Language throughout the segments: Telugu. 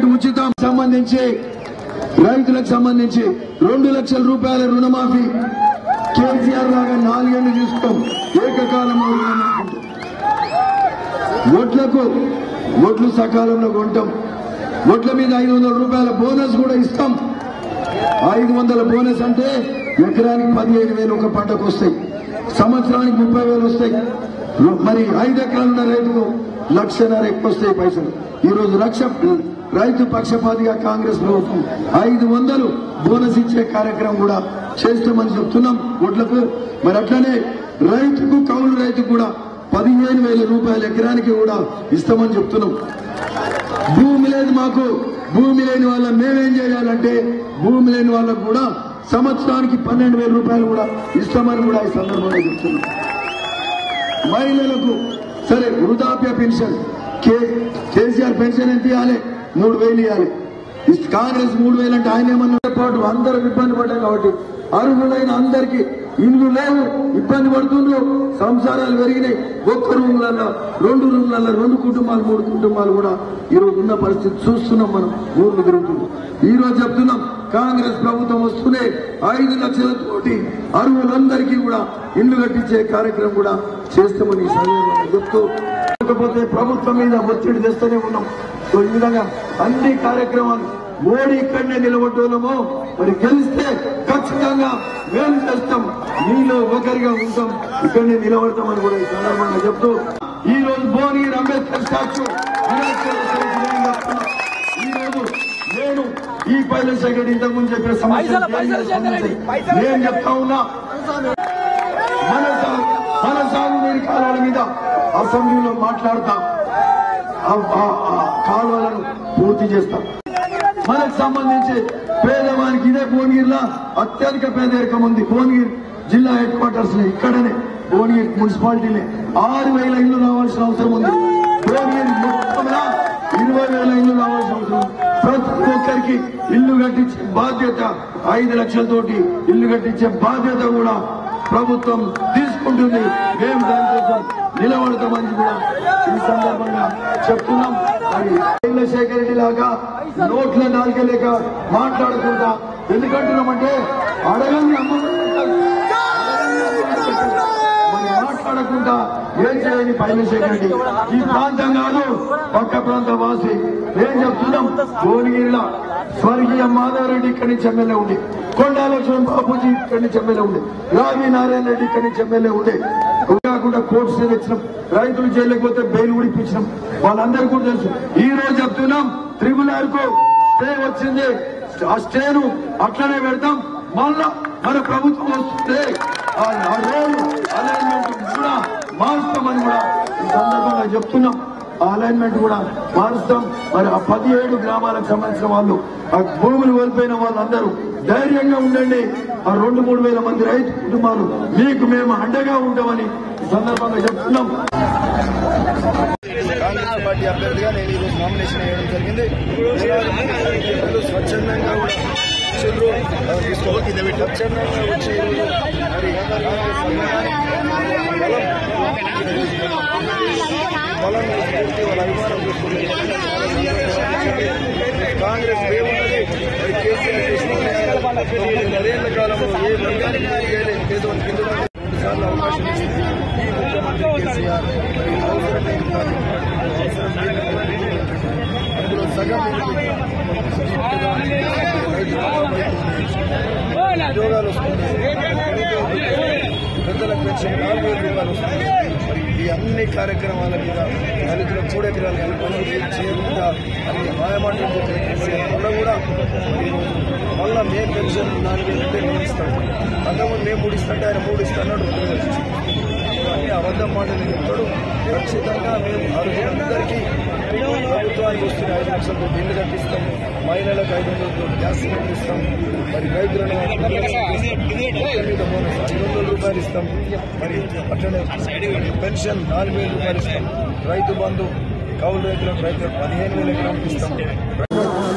యూనిట్ ఉచితం సంబంధించి రైతులకు సంబంధించి రెండు లక్షల రూపాయల రుణమాఫీ కేసీఆర్ లాగా నాలుగేళ్లు తీసుకోం ఏకకాలంలో రుణమాఫీ. ఒడ్లకు ఒడ్లు సకాలంలో కొంటాం ఒడ్ల మీద ఐదు వందల రూపాయల బోనస్ కూడా ఇస్తాం ఐదు వందల బోనస్ అంటే ఎకరానికి పదిహేను వేలు ఒక పంటకు వస్తాయి సంవత్సరానికి ముప్పై వేలు వస్తాయి రు- మరి ఐదు ఎకరాలున్న రైతుకు లక్షన్నర ఎక్కువ వస్తాయి పైసలు ఈ రోజు లక్ష రైతు పక్షపాతిగా కాంగ్రెస్ ప్రభుత్వం ఐదు వందలు బోనస్ ఇచ్చే కార్యక్రమం కూడా చేస్తామని చెప్తున్నాం ఓట్లకు మరి అట్లనే రైతుకు కౌలు రైతుకు కూడా పదిహేను వేల రూపాయల ఎకరానికి కూడా ఇస్తామని చెప్తున్నాం భూమి లేదు మాకు భూమి లేని వాళ్ళ మేమేం చేయాలంటే భూమి లేని వాళ్ళకు కూడా సంవత్సరానికి పన్నెండు వేల రూపాయలు కూడా ఇస్తామని కూడా ఈ సందర్భంగా చెప్తున్నాం మహిళలకు సరే వృద్ధాప్య పెన్షన్ కే- కేసీఆర్ పెన్షన్ ఎంత ఇవ్వాలి మూడు వేలు ఇవ్వాలి ఇస్- కాంగ్రెస్ మూడు వేలు అంటే ఆయన ఏమన్నా పాటు అందరూ ఇబ్బంది పడ్డాం కాబట్టి అర్హులైన అందరికి ఇల్లు లేవు ఇబ్బంది పడుతుండ్రు సంసారాలు పెరిగినాయి ఒక్క రూమ్లలో రెండు రూమ్లలో రెండు కుటుంబాలు మూడు కుటుంబాలు కూడా ఈ రోజు ఉన్న పరిస్థితి చూస్తున్నాం మనం ఊర్లు తిరుగుతున్నాం ఈ రోజు చెప్తున్నాం కాంగ్రెస్ ప్రభుత్వం వస్తూనే ఐదు లక్షలతోటి అర్హులందరికీ కూడా ఇల్లు కట్టించే కార్యక్రమం కూడా చేస్తామని ఈ సందర్భంగా చెప్తూ లేకపోతే ప్రభుత్వం మీద ఒత్తిడి తెస్తూనే ఉన్నాం సో ఈ విధంగా అన్ని కార్యక్రమాలు మోడీ ఇక్కడనే నిలబడ్డోళ్ళము మరి గెలిస్తే ఖచ్చితంగా మేలు చేస్తాం మీలో ఒకరిగా ఉంటాం ఇక్కడనే నిలబడతామని కూడా ఈ సందర్భంగా చెప్తూ ఈ రోజు భువనగిరి అంబేద్కర్ స్టాచ్యూ వినాయకుడి చవితి నేను చెప్తున్నా. ఈ రోజు నేను ఈ పైల సెక్రటరీ ఇంతకు ముందు చెప్పిన సమస్య నేను చెప్తా ఉన్నా మన సా- మన సాగునీటి కాలువల మీద అసెంబ్లీలో మాట్లాడతాం ఆ- ఆ- ఆ కాలువలను పూర్తి చేస్తాం మనకు సంబంధించి పేదవానికి ఇదే భువనగిరిలో అత్యధిక పేదరికం ఉంది భువనగిరి జిల్లా హెడ్ క్వార్టర్స్ ఇక్కడనే భువనగిరి మున్సిపాలిటీనే ఆరు వేల ఇల్లు రావాల్సిన అవసరం ఉంది భువనగిరి మొత్తంలో ఇరవై వేల ఇల్లు రావాల్సిన అవసరం ఉంది. ప్రతి ఒక్కరికి ఇల్లు కట్టించే బాధ్యత ఐదు లక్షలతోటి ఇల్లు కట్టించే బాధ్యత కూడా ప్రభుత్వం తీసుకుంటుంది మేము దానికోసం నిలబడతామని కూడా ఈ సందర్భంగా చెప్తున్నాం మరి చంద్రశేఖర్ రెడ్డి లాగా నోట్ల నాలుగలేక మాట్లాడుకుంటా ఎందుకంటున్నామంటే అడగని అమ్మమంటారు మరి మాట్లాడకుండా ఏం చేయని పైలశేఖర్ రెడ్డి ఈ ప్రాంతం కాదు పక్క ప్రాంత వాసి ఏం చెప్తున్నాం భువనగిరిలో స్వర్గీయ మాధవరెడ్డి ఇక్కడి నుంచి ఎమ్మెల్యే ఉండి కొండాలక్ష్మణ్ బాబుజీ ఇక్కడి నుంచి ఎమ్మెల్యే ఉండే రావి నారాయణ రెడ్డి ఇక్కడి నుంచి ఎమ్మెల్యే ఉండే ఇవి కాకుండా కోర్టు స్టే తెచ్చినాం రైతులు జైలుకి పోతే బెయిల్ కూడా ఇప్పించినాం వాళ్ళందరికీ కూడా తెలుసు ఈ రోజు చెప్తున్నాం త్రిబుల్ కు స్టే వచ్చింది ఆ స్టేను అట్లనే పెడతాం మళ్ళా మన ప్రభుత్వం వస్తే ఆ ఆ రోడ్డు అలైన్మెంట్ కూడా మారుస్తామని కూడా ఈ సందర్భంగా చెప్తున్నాం ఆ అలైన్మెంట్ కూడా మారుస్తాం మరి ఆ పదిహేడు గ్రామాలకు సంబంధించిన వాళ్ళు ఆ భూములు కోల్పోయిన వాళ్ళందరూ ధైర్యంగా ఉండండి ఆ రెండు మూడు వేల మంది రైతు కుటుంబాలు మీకు మేము అండగా ఉంటామని ఈ సందర్భంగా చెప్తున్నాం కాంగ్రెస్ పార్టీ అభ్యర్థిగా నేను ఈరోజు నామినేషన్ వేయడం జరిగింది ఎన్నికలు స్వచ్ఛందంగా కూడా వచ్చారు. స్వచ్ఛందంగా వచ్చి ఈరోజు మరి కాంగ్రెస్ బలం బలం చూసుకుంటే వాళ్ళ అభిమానం చూసుకుంటే కాంగ్రెస్ ఏమున్నది మరి కేసీఆర్ చేసిన తొమ్మిది పదేళ్ల కాలంలో ఏ వర్గానికి ఏం చేయలేదు పేదవాళ్ళకి కింద రెండు సార్లు అవకాశం ఇచ్చింది ఈ ముఖ్యమంత్రి కేసీఆర్ మరి అవసరమైన కాదు. అవసరం లేని కాదు. అందులో సగం ఉద్యోగాలు వస్తున్నాయి పెద్దలకు పెన్షన్ నాలుగు వేల రూపాయలు వస్తుంది మరి ఈ అన్ని కార్యక్రమాల మీద దళితులకు మూడు ఎకరాలు పనులు చేయకుండా అన్ని మాయమాటలు చెప్పిన కేసీఆర్ వల్ల కూడా ఈరోజు మళ్ళా మేము పెన్షన్ నాలుగు వేలు ఉంటే మేము ఇస్తాం అంతకుముందు మేము మూడు ఇస్తుంటే ఆయన మూడు ఇస్తున్నాడు అన్ని అబద్ధం మాటలు చెప్తాడు ఖచ్చితంగా మేము అర్హులందరికీ ప్రభుత్వానికి వస్తున్న ఐదు లక్షలతో బిల్లు కట్టిస్తాం మహిళలకు ఐదు వందలతో గ్యాస్ సిలిండర్ ఇస్తాం మరి రైతులను మీద బోనస్ ఐదు వందల రూపాయలు ఇస్తాం మరి అట్లనే పెన్షన్ నాలుగు వేల రూపాయలు ఇస్తాం రైతు బంధు కౌలు రైతులకు రైతులకు పదిహేను వేల ఎకరాలకు ఇస్తాం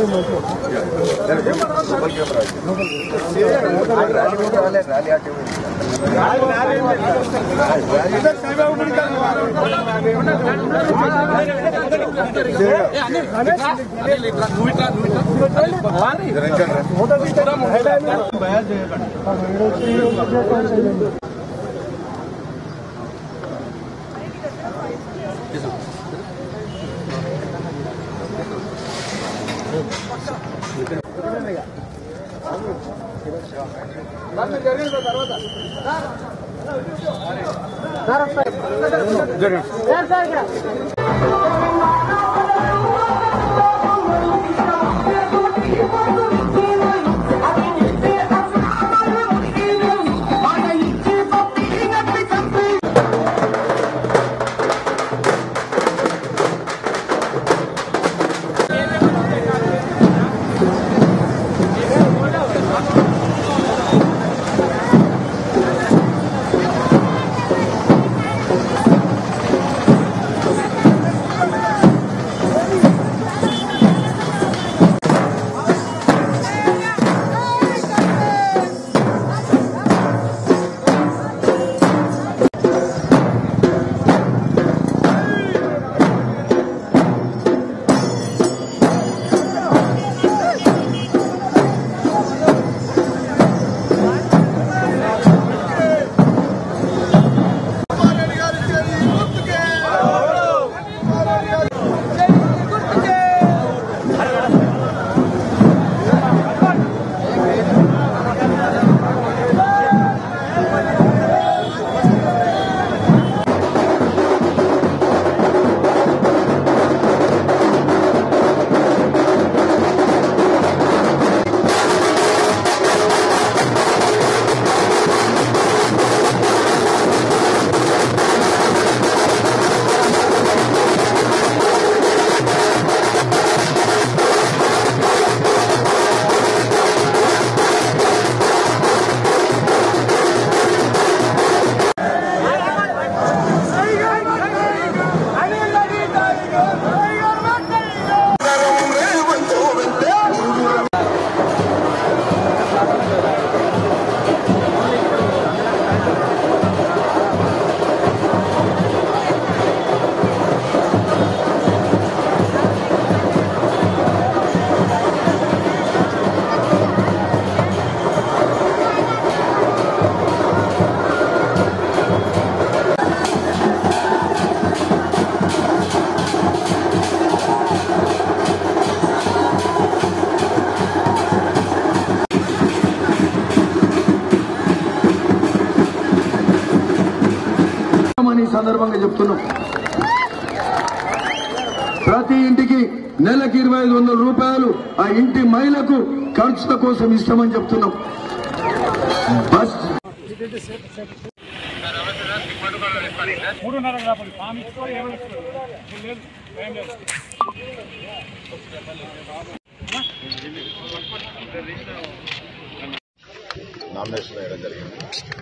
అని ఈ సందర్భంగా చెప్తున్నాం ప్రతి ఇంటికి నెలకి ఇరవై ఐదు వందల రూపాయలు ఆ ఇంటి మహిళకు ఖర్చుల కోసం ఇస్తామని చెప్తున్నాం బస్ నామినేషన్ వేయడం జరిగింది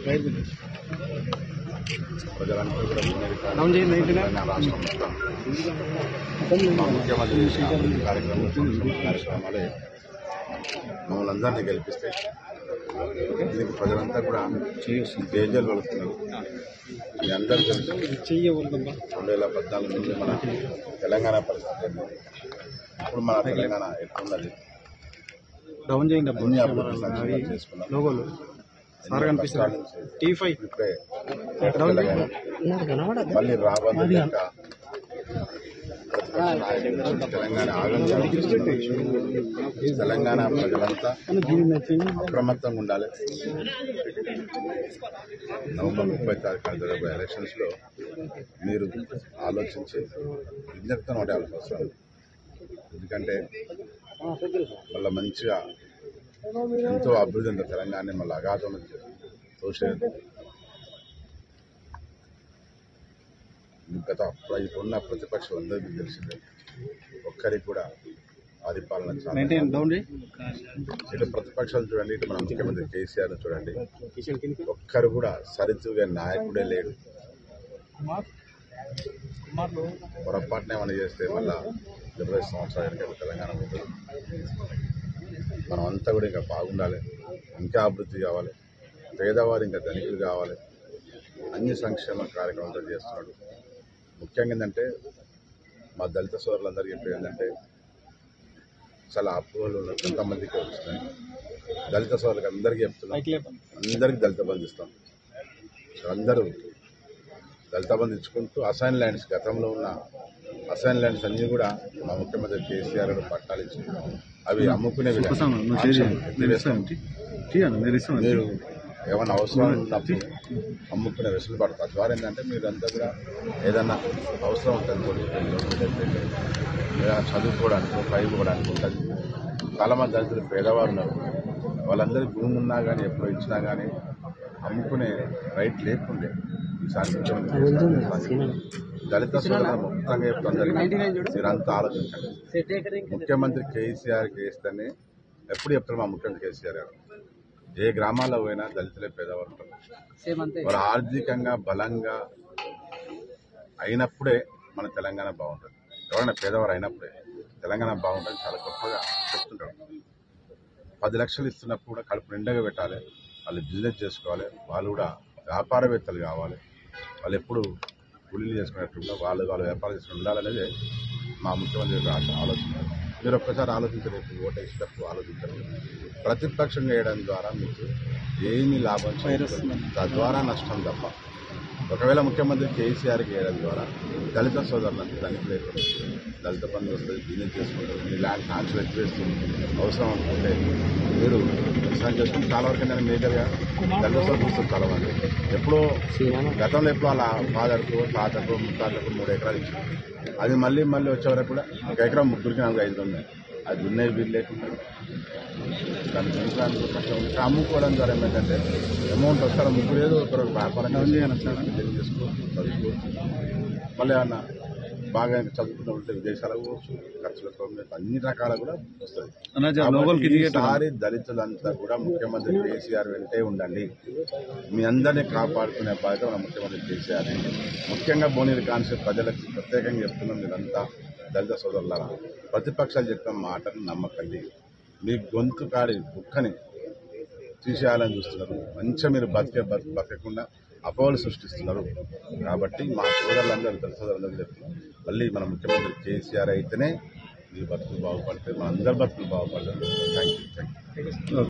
ప్రజలందరూ కూడా వినియోగ రాష్ట్రం మొత్తం మా ముఖ్యమంత్రి చేసిన అభివృద్ధి కార్యక్రమం సంక్షేమ కార్యక్రమాలే మమ్మల్ని అందరినీ గెలిపిస్తే దీనికి ప్రజలంతా కూడా తేజలు వలుతున్నారు మీ అందరూ తెలుసు రెండు వేల పద్నాలుగు నుంచి మన తెలంగాణ పరిస్థితి ఏంది. ఇప్పుడు మన తెలంగాణ ఎట్లున్నది డౌన్ చేయండి అబ్బా. దునియా అభివృద్ధి సంక్షేమం చేసుకున్నాం లోగోలు సార్ కనిపిస్తారు టీ ఫైవ్ ఇప్పుడే తెలంగాణ మళ్ళీ రాబోయే లెక్క ప్రతిపక్ష నాయకుల నుంచి తెలంగాణ ఆగం తెలంగాణ ప్రజలంతా అప్రమత్తంగా ఉండాలి నవంబర్ ముప్పై తారీఖున జరగబోయే ఎలక్షన్స్ లో మీరు ఆలోచించి విజ్ఞప్తి నోటాల్సి అవసరం ఎందుకంటే మళ్ళీ మంచిగా ఎంతో అభివృద్ధి ఉంది తెలంగాణ మళ్ళీ అగాధం తోసేది గత ఇప్పుడున్న ప్రతిపక్షం అందరికీ తెలిసిందే ఒక్కరికి కూడా ఆదిపాలన చాలా మెయింటైన్ డౌన్ చేయి ఇటు ప్రతిపక్షాలు చూడండి ఇటు మన ముఖ్యమంత్రి కేసీఆర్ చూడండి ఒక్కరు కూడా సరితూగే నాయకుడే లేడు పొరపాటున ఏమైనా చేస్తే మళ్ళా డెబ్బై సంవత్సరాల వెనక తెలంగాణ ఉంటుంది మనం అంతా కూడా ఇంకా బాగుండాలి ఇంకా అభివృద్ధి కావాలి పేదవారు ఇంకా ధనికులు కావాలి అన్ని సంక్షేమ కార్యక్రమాలతో చేస్తున్నాడు ముఖ్యంగా ఏంటంటే మా దళిత సోదరులందరికీ చెప్పేది ఏంటంటే చాలా అపోహలు ఉన్న కొంతమందికి వస్తున్నాయి దళిత సోదరులకు అందరికీ చెప్తున్నాం అందరికీ దళిత బంధు ఇస్తాం అందరూ దళిత బంధు ఇచ్చుకుంటూ అసైన్ ల్యాండ్స్ గతంలో ఉన్న అసైన్ ల్యాండ్స్ అన్ని కూడా మా ముఖ్యమంత్రి కేసీఆర్ గారు పట్టాలు ఇచ్చి అవి అమ్ముకునే విధంగా ఆంక్షలు ఎత్తివేస్తాం. మీరు ఏమైనా అవసరం ఉన్నప్పుడు అమ్ముకునే వెసులుబాటు తద్వారా ఏంటంటే మీరంతా కూడా ఏదన్నా అవసరం ఉంటుంది కొడుకు లేదా చదువుకోవడానికి చదువుకోవడానికి ఉంటుంది చాలామంది దళితులు పేదవారు ఉన్నారు వాళ్ళందరికీ భూమి ఉన్నా కానీ ఎప్పుడు ఇచ్చినా కానీ అమ్ముకునే రైట్ లేకుండే ఈసారి ముఖ్యమంత్రి దళిత సోదరులు మొత్తంగా చెప్తుంది మీరంతా ఆలోచించండి ముఖ్యమంత్రి కేసీఆర్కి వేస్తేనే ఎప్పుడు చెప్తారు మా ముఖ్యమంత్రి కేసీఆర్ గారు ఏ గ్రామాల్లో పోయినా దళితులే పేదవారు ఉంటారు వారు ఆర్థికంగా బలంగా అయినప్పుడే మన తెలంగాణ బాగుంటుంది ఎవరైనా పేదవారు అయినప్పుడే తెలంగాణ బాగుంటుంది చాలా గొప్పగా చెప్తుంటారు పది లక్షలు ఇస్తున్నప్పుడు కూడా కడుపు నిండగా పెట్టాలి వాళ్ళు బిజినెస్ చేసుకోవాలి వాళ్ళు కూడా వ్యాపారవేత్తలు కావాలి వాళ్ళు ఎప్పుడు గుళ్ళు చేసుకునేట్టు వాళ్ళు వాళ్ళు వ్యాపారం చేసుకుని ఉండాలనేది మా ముఖ్యమంత్రి గారి ఆశ- ఆలోచన మీరు ఒక్కసారి ఆలోచించండి ఇప్పుడు ఓటు వేసేటప్పుడు ఆలోచించండి ప్రతిపక్షంగా వేయడం ద్వారా మీకు ఏమీ లాభం చేకూరదు. తద్వారా నష్టం తప్ప ఒకవేళ ముఖ్యమంత్రి కేసీఆర్కి వేయడం ద్వారా దళిత సోదరులకు ధనిక లేకుండా దళిత పనులు వస్తుంది బిజినెస్ చేసుకుంటారు మీ ల్యాండ్ ట్రాన్స్ఫర్ ఎత్తివేస్తుంది అవసరం అనుకుంటే మీరు వ్యవసాయం చేసుకుని చాలా వరకు నేను మేజర్గా దళిత సోదరులు చాలా మంది ఎప్పుడో గతంలో ఎప్పుడో వాళ్ళ ఫాదర్కు తాతకు ముత్తాతకు మూడు ఎకరాలు ఇచ్చారు అది మళ్ళీ మళ్ళీ వచ్చే వరకు కూడా ఒక ఎకరం ముగ్గురికి నాలుగు ఐదు ఉన్నాయి అది ఉన్నాయి వీలు లేకుండా దాని సంక్రాంతి కష్టం ఉంది. ఇంకా అమ్ముకోవడం ద్వారా ఏమైందంటే అమౌంట్ వస్తారు ముగ్గురు ఏదో ఒకరు వ్యాపారం బిజినెస్ చేసుకోవచ్చు చదువుకోవచ్చు మళ్ళీ ఏమన్నా బాగా చదువుకున్న ఉంటే విదేశాలకు పోవచ్చు ఖర్చులకు అన్ని రకాల కూడా వస్తుంది కాబట్టి ఈసారి దళితులంతా కూడా ముఖ్యమంత్రి కేసీఆర్ వెంటే ఉండండి మీ అందరినీ కాపాడుకునే బాధ్యత మన ముఖ్యమంత్రి కేసీఆర్ ముఖ్యంగా బోనీరు కాన్సెప్ట్ ప్రజలకు ప్రత్యేకంగా చెప్తున్నాం మీరంతా దళిత సోదరులారా ప్రతిపక్షాలు చెప్పిన మాటను నమ్మకండి మీ గొంతు కాడి బుక్కని తీసేయాలని చూస్తున్నారు మంచిగా మీరు బతికే బతికి బతకకుండా అపోహలు సృష్టిస్తున్నారు కాబట్టి మా సోదరులందరూ దళిత సోదరులందరూ చెప్తున్నాం మళ్ళీ మన ముఖ్యమంత్రి కేసీఆర్ అయితేనే మీ బతుకులు బాగుపడతాయి మన అందరి బతుకులు బాగుపడతాయి థ్యాంక్ యూ థ్యాంక్ యూ